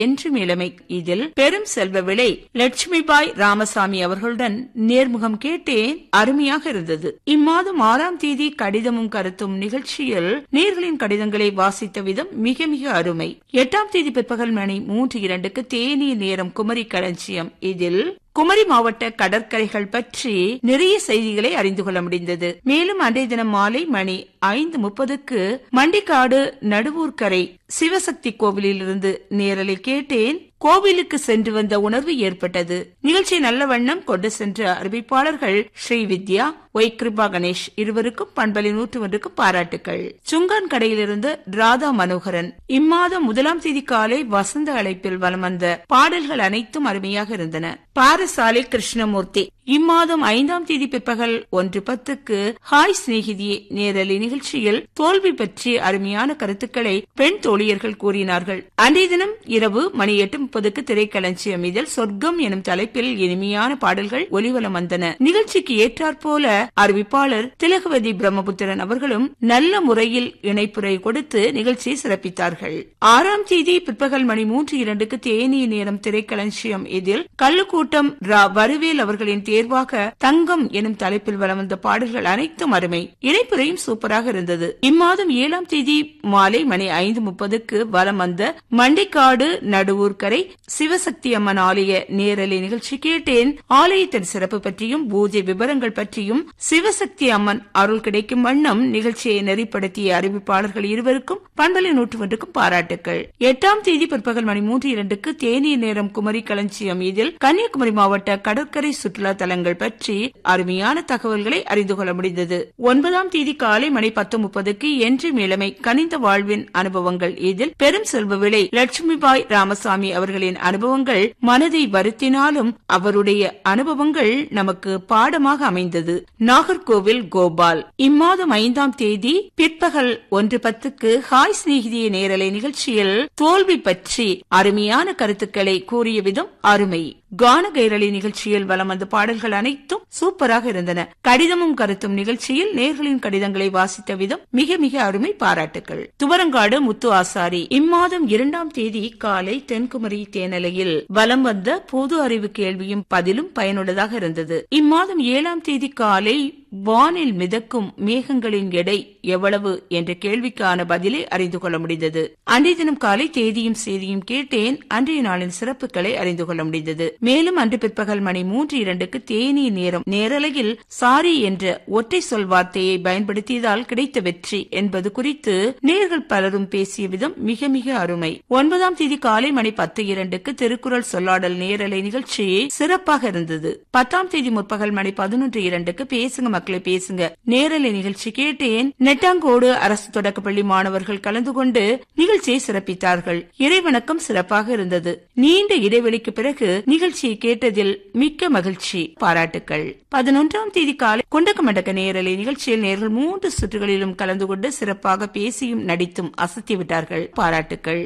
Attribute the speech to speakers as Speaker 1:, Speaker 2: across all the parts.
Speaker 1: என்றும் இளமை இதில் பெரும் செல்வ விலை லட்சுமிபாய் ராமசாமி அவர்களுடன் நேர்முகம் கேட்டேன் அருமையாக இருந்தது இம்மாதம் ஆறாம் தேதி கடிதமும் கருத்தும் நிகழ்ச்சியில் நேர்களின் கடிதங்களை வாசித்த விதம் மிக மிக அருமை எட்டாம் தேதி பிற்பகல் மணி மூன்று இரண்டுக்கு தேநீர் நேரம் குமரி களஞ்சியம் இதில் குமரி மாவட்ட கடற்கரைகள் பற்றி நிறைய செய்திகளை அறிந்து கொள்ள முடிந்தது மேலும் அன்றைய தினம் மாலை மணி ஐந்து முப்பதுக்கு மண்டிக்காடு நடுவூர்கரை சிவசக்தி கோவிலிலிருந்து நேரலை கேட்டேன் கோவிலுக்கு சென்று வந்த உணர்வு ஏற்பட்டது நிகழ்ச்சி நல்ல வண்ணம் கொண்டு சென்ற அறிவிப்பாளர்கள் ஸ்ரீ வித்யா ஒய் கிருபா கணேஷ் இருவருக்கும் பண்பலி நூற்று ஒன்றுக்கு பாராட்டுகள் சுங்கான் கடையிலிருந்து ராதா மனோகரன் இம்மாதம் முதலாம் தேதி காலை வசந்த அழைப்பில் வலம் வந்த பாடல்கள் அனைத்தும் அருமையாக இருந்தன பாரசாலை கிருஷ்ணமூர்த்தி இம்மாதம் ஐந்தாம் தேதி பிற்பகல் ஒன்று பத்துக்கு ஹாய் சிநேகிதியே நேரலை நிகழ்ச்சியில் தோல்வி பற்றி அருமையான கருத்துக்களை பெண் தோழியர்கள் கூறினார்கள் அன்றைய தினம் இரவு மணி எட்டு முப்பதுக்கு திரைக்களஞ்சியம் இதில் சொர்க்கம் எனும் தலைப்பில் இனிமையான பாடல்கள் ஒலிவலம் வந்தன நிகழ்ச்சிக்கு ஏற்றாற்போல அறிவிப்பாளர் திலகவதி பிரம்மபுத்திரன் அவர்களும் நல்ல முறையில் இணைப்புரை கொடுத்து நிகழ்ச்சியை சிறப்பித்தார்கள் ஆறாம் தேதி பிற்பகல் மணி மூன்று இரண்டுக்கு தேநீர் நேரம் திரைக்களஞ்சியம் இதில் கல்லுக்கூட்டம் ரா வருவேல் அவர்களின் தேர்வாக தங்கம் எனும் தலைப்பில் வலம் வந்த பாடல்கள் அனைத்தும் அருமை இணைப்புரையும் சூப்பராக இருந்தது இம்மாதம் ஏழாம் தேதி மாலை மணி ஐந்து முப்பதுக்கு வலம் வந்த மண்டிக்காடு நடுவூர்கரை சிவசக்தி அம்மன் ஆலய நேரலை நிகழ்ச்சி கேட்டேன் ஆலயத்தின் சிறப்பு பற்றியும் பூஜை விவரங்கள் பற்றியும் சிவசக்தி அம்மன் அருள் கிடைக்கும் வண்ணம் நிகழ்ச்சியை நெறிப்படுத்திய அறிவிப்பாளர்கள் இருவருக்கும் பண்பலை நூற்று ஒன்றுக்கும் பாராட்டுக்கள் எட்டாம் தேதி பிற்பகல் மணி மூன்று இரண்டுக்கு தேநீர் நேரம் குமரி களஞ்சியம் இதில் கன்னியாகுமரி மாவட்ட கடற்கரை சுற்றுலா தலங்கள் பற்றி அருமையான தகவல்களை அறிந்து கொள்ள முடிந்தது ஒன்பதாம் தேதி காலை மணி பத்து முப்பதுக்கு என்றும் இளமை கனிந்த வாழ்வின் அனுபவங்கள் இதில் பெரும் செல்வ விலை லட்சுமிபாய் ராமசாமி அவர்களின் அனுபவங்கள் மனதை வருத்தினாலும் அவருடைய அனுபவங்கள் நமக்கு பாடமாக அமைந்தது நாகர்கோவில் கோபால் இம்மாதம் ஐந்தாம் தேதி பிற்பகல் ஒன்று பத்துக்கு ஹாய் சிநேகிதிய நேரலை நிகழ்ச்சியில் தோல்வி பற்றி அருமையான கருத்துக்களை கூறிய விதம் அருமை கான கைரளி நிகழ்ச்சியில் வலம் வந்த பாடல்கள் அனைத்தும் சூப்பராக இருந்தன கடிதமும் கருத்தும் நிகழ்ச்சியில் நேர்களின் கடிதங்களை வாசித்த விதம் மிக மிக அருமை பாராட்டுகள் துவரங்காடு முத்து ஆசாரி இம்மாதம் இரண்டாம் தேதி காலை தென்குமரி தேனலையில் வலம் வந்த பொது அறிவு கேள்வியும் பதிலும் பயனுள்ளதாக இருந்தது இம்மாதம் ஏழாம் தேதி காலை வானில் மிதக்கும் மேகங்களின் எடை எவ்வளவு என்ற கேள்விக்கான பதிலை அறிந்து கொள்ள முடிந்தது அன்றைய தினம் காலை தேதியும் செய்தியும் கேட்டேன் அன்றைய நாளின் சிறப்புகளை அறிந்து கொள்ள முடிந்தது மேலும் அன்று பிற்பகல் மணி மூன்று இரண்டுக்கு தேநீர் நேரம் நேரலையில் சாரி என்ற ஒற்றை சொல் வார்த்தையை பயன்படுத்தியதால் கிடைத்த வெற்றி என்பது குறித்து நேர்கள் பலரும் பேசிய விதம் மிக மிக அருமை ஒன்பதாம் தேதி காலை மணி பத்து இரண்டுக்கு திருக்குறள் சொல்லாடல் நேரலை நிகழ்ச்சி சிறப்பாக இருந்தது பத்தாம் தேதி முற்பகல் மணி பதினொன்று இரண்டுக்கு பேசுங்க மக்களை பேசுங்க நேரலை நிகழ்ச்சி கேட்டேன் நெட்டாங்கோடு அரசு தொடக்கப்பள்ளி மாணவர்கள் கலந்து கொண்டு நிகழ்ச்சியை சிறப்பித்தார்கள் இறைவணக்கம் சிறப்பாக இருந்தது நீண்ட இடைவெளிக்கு பிறகு நிகழ்ச்சியை கேட்டதில் மிக்க மகிழ்ச்சி பாராட்டுக்கள் பதினொன்றாம் தேதி காலை குண்டக்க மண்டக்க நேரலை நிகழ்ச்சியில் நேர்கள் மூன்று சுற்றுகளிலும் கலந்து கொண்டு சிறப்பாக பேசியும் நடித்தும் அசத்திவிட்டார்கள் பாராட்டுக்கள்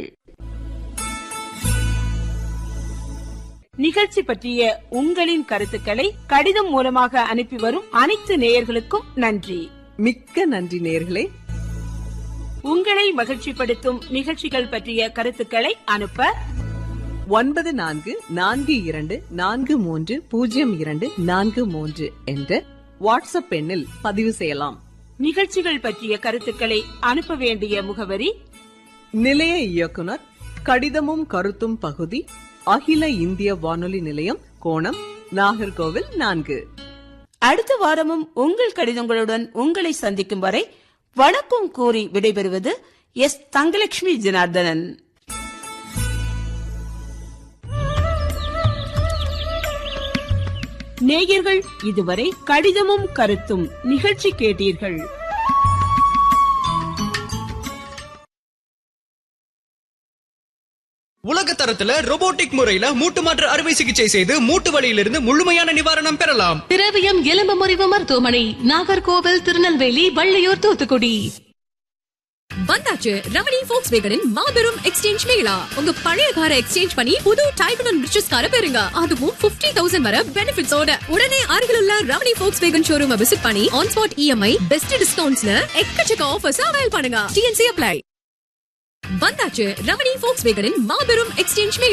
Speaker 1: நிகழ்ச்சி பற்றிய உங்களின் கருத்துக்களை கடிதம் மூலமாக அனுப்பி வரும் அனைத்து நேயர்களுக்கும் நன்றி
Speaker 2: மிக்க நன்றி நேர்களே
Speaker 1: உங்களை மகிழ்ச்சிப்படுத்தும் நிகழ்ச்சிகள் பற்றிய கருத்துக்களை அனுப்ப
Speaker 2: ஒன்பது நான்கு நான்கு இரண்டு நான்கு மூன்று பூஜ்ஜியம் இரண்டு நான்கு மூன்று என்ற வாட்ஸ்அப் எண்ணில் பதிவு செய்யலாம்
Speaker 1: நிகழ்ச்சிகள் பற்றிய கருத்துக்களை அனுப்ப வேண்டிய முகவரி
Speaker 2: நிலைய இயக்குனர் கடிதமும் கருத்தும் பகுதி அகில இந்திய வானொலி நிலையம் கோணம் நாகர்கோவில் நான்கு
Speaker 1: அடுத்த வாரமும் உங்கள் கடிதங்களுடன் உங்களை சந்திக்கும் வரை வணக்கம் கூறி விடைபெறுவது எஸ் தங்கலட்சுமி ஜனார்தனன் நேயர்கள் இதுவரை கடிதமும் கருத்தும் நிகழ்ச்சி கேட்டீர்கள்
Speaker 3: உலக தரத்துல robotic முறையில மூட்டு மாற்று அறுவை சிகிச்சை செய்து மூட்டு வலியிலிருந்து முழுமையான நிவாரணம் பெறலாம்
Speaker 4: திரவியம் எலும்பு முறிவு மருத்துவமனை நாகர்கோவில் திருநெல்வேலி வள்ளியூர் தூத்துக்குடி
Speaker 5: வந்தாச்சு ரமணி ஃபோக்ஸ் வேகனின் மாபெரும் எக்ஸ்சேஞ்ச் மேளா உங்க பழைய காரை எக்ஸ்சேஞ்ச் பண்ணி புது டைப் அண்ட் ரிச்சஸ் காரை பெறுங்க அதுவும் 50000 தௌசண்ட் வர பெனிஃபிட்ஸோட உடனே அருகில் உள்ள Ramani Volkswagen showroom visit பண்ணி ஆன் ஸ்பாட் இஎம்ஐ பெஸ்ட் டிஸ்கவுண்ட்ஸ்ல எக்கச்சக்க ஆஃபர்ஸ் அவைல் பண்ணுங்க டிஎன்சி அப்ளை வந்தாச்சு ரமணி ஃபோக்ஸ் வேகனின் மாபெரும் எக்ஸ்சேஞ்ச் மேளா